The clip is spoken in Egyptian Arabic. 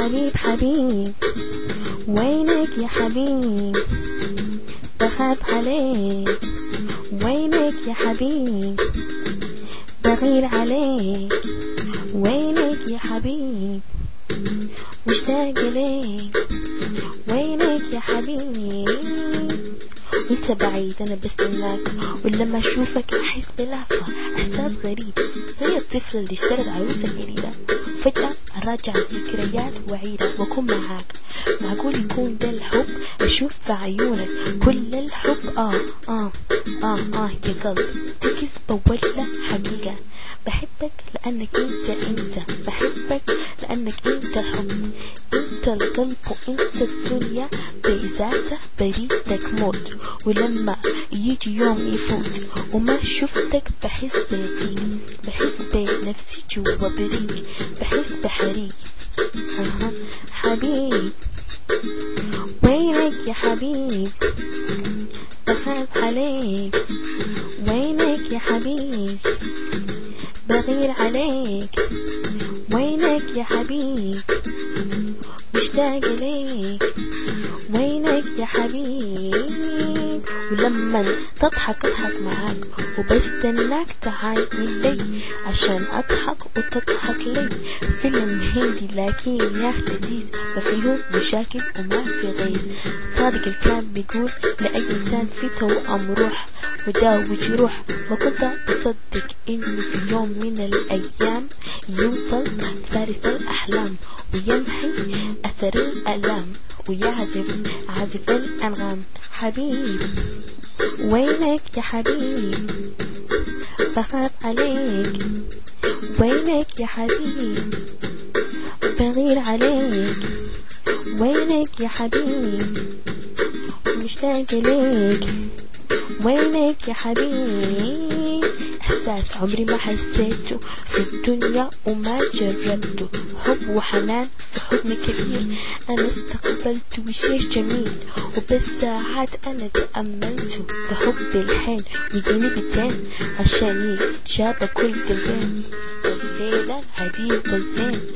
حبيب حبيب وينك يا حبيب بخاف عليك وينك يا حبيب بغير عليك وينك يا حبيب مشتاق ليك وينك يا حبيب وانت بعيد انا بستناك ولما اشوفك احس بلهفة احساس غريب زي الطفل اللي اشترت عروسة جديدة فجأة اراجع الذكريات واعيدها واكون معاك معقول يكون ده الحب اشوف في عيونك كل الحب اه اه اه اه يا قلب تكذب ولا حقيقة بحبك لأنك أنت أنت بحبك لأنك أنت الحب أنت القلب وأنت الدنيا بذاته بريدك موت ولما يجي يوم يفوت وما شفتك بحس بيديك بحس بنفسي جوا بريك بحس بحريق أها حبيب وينك يا حبيب بخاف عليك وينك يا حبيب بغير عليك وينك يا حبيب مشتاق ليك وينك يا حبيب ولما تضحك اضحك معاك وبستناك تعاين لي عشان اضحك وتضحك لي فيلم هندي لكن يا اخي لذيذ ما فيه مشاكل وما في غيظ صادق الكلام بيقول لأي إنسان في توأم روح وداوي جروح ما كنت أصدق إنه في يوم من الأيام يوصل فارس الأحلام ويمحي أثر الآلام ويعزف عازف الأنغام حبيب وينك يا حبيب بخاف عليك وينك يا حبيب بغير عليك وينك يا حبيب مشتاق ليك وينك يا حبيب إحساس عمري ما حسيته في الدنيا وما جربته حب وحنان في حضن كبير أنا استقبلته بشيء جميل وبالساعات أنا تأملته في حب الحين ويجيني بتين عشان يتشابه كل قلبين الليلة العديد والزين